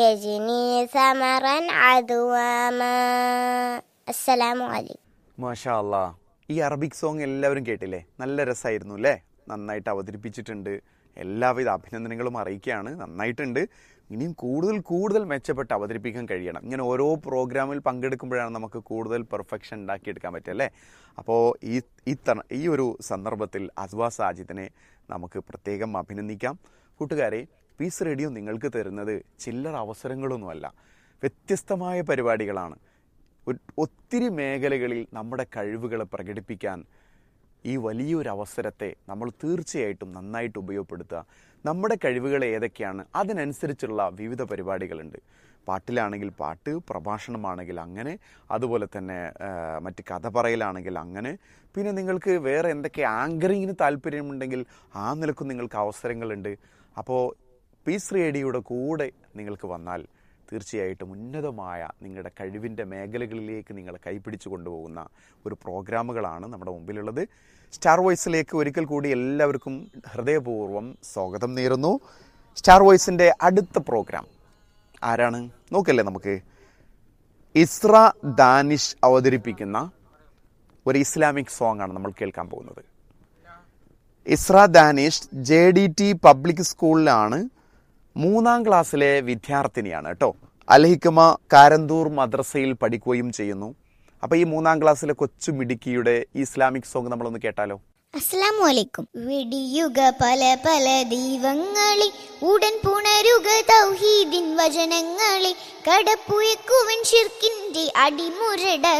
يجني ثمرا عدواما السلام عليكم മാഷാ അല്ലാ ഈ Arabic song എല്ലാവരും കേട്ടില്ലേ നല്ല രസമായിരുന്നു അല്ലേ നന്നായിട്ട് അവതരിപ്പിച്ചിട്ടുണ്ട് എല്ലാവിധ അഭിനന്ദനങ്ങളും അറിയിക്കുകയാണ് നന്നായിട്ടുണ്ട് ഇനിയും കൂടുതൽ കൂടുതൽ മെച്ചപ്പെട്ട് അവതരിപ്പിക്കാൻ കഴിയണം ഇങ്ങനെ ഓരോ പ്രോഗ്രാമിൽ പങ്കെടുക്കുമ്പോഴാണ് നമുക്ക് കൂടുതൽ പെർഫെക്ഷൻ ഉണ്ടാക്കിയെടുക്കാൻ പറ്റുക അല്ലേ അപ്പോൾ ഈ ഈ തണ- ഈ ഒരു സന്ദർഭത്തിൽ അസ്വാ സാജിദിനെ നമുക്ക് പ്രത്യേകം അഭിനന്ദിക്കാം കൂട്ടുകാരെ പീസ് റേഡിയോ നിങ്ങൾക്ക് തരുന്നത് ചില്ലറ അവസരങ്ങളൊന്നുമല്ല വ്യത്യസ്തമായ പരിപാടികളാണ് ഒ- ഒത്തിരി മേഖലകളിൽ നമ്മുടെ കഴിവുകളെ പ്രകടിപ്പിക്കാൻ ഈ വലിയൊരു അവസരത്തെ നമ്മൾ തീർച്ചയായിട്ടും നന്നായിട്ട് ഉപയോഗപ്പെടുത്തുക നമ്മുടെ കഴിവുകൾ ഏതൊക്കെയാണ് അതിനനുസരിച്ചുള്ള വിവിധ പരിപാടികളുണ്ട് പാട്ടിലാണെങ്കിൽ പാട്ട് പ്രഭാഷണമാണെങ്കിൽ അങ്ങനെ അതുപോലെ തന്നെ ആ, മറ്റ് കഥ പറയലാണെങ്കിൽ അങ്ങനെ പിന്നെ നിങ്ങൾക്ക് വേറെ എന്തൊക്കെ ആങ്കറിങ്ങിന് താല്പര്യമുണ്ടെങ്കിൽ ആ നിലക്കും നിങ്ങൾക്ക് അവസരങ്ങളുണ്ട് അപ്പോൾ പീസ് റേഡിയോയുടെ കൂടെ നിങ്ങൾക്ക് വന്നാൽ തീർച്ചയായിട്ടും ഉന്നതമായ നിങ്ങളുടെ കഴിവിൻ്റെ മേഖലകളിലേക്ക് നിങ്ങളെ കൈപിടിച്ചു കൊണ്ടുപോകുന്ന ഒരു പ്രോഗ്രാമുകളാണ് നമ്മുടെ മുമ്പിലുള്ളത് സ്റ്റാർ വോയിസിലേക്ക് ഒരിക്കൽ കൂടി എല്ലാവർക്കും ഹൃദയപൂർവ്വം സ്വാഗതം നേരുന്നു സ്റ്റാർ വോയിസിൻ്റെ അടുത്ത പ്രോഗ്രാം ആരാണ് നോക്കല്ലേ നമുക്ക് ഇസ്ര ദാനിഷ് അവതരിപ്പിക്കുന്ന ഒരു ഇസ്ലാമിക് സോങ് ആണ് നമ്മൾ കേൾക്കാൻ പോകുന്നത് Isra Danish J D T public സ്കൂളിലാണ് മൂന്നാം ക്ലാസ്സിലെ വിദ്യാർത്ഥിനിയാണ് കേട്ടോ അൽഹിക്കമ കാരന്തൂർ മദ്രസയിൽ പഠിക്കുകയും ചെയ്യുന്നു അപ്പൊ ഈ മൂന്നാം ക്ലാസ്സിലെ കൊച്ചു മിടുക്കിയുടെ ഈ ഇസ്ലാമിക് സോങ് നമ്മളൊന്ന് കേട്ടാലോ അസ്സലാമു അലൈക്കും വിടിയുക പല പല ദൈവങ്ങളെ ഉടൻ പുണരുക തൗഹീദിൻ വചനങ്ങളെ കടപ്പുയക്കുവൻ ഷിർക്കിന്റെ അടിമുരട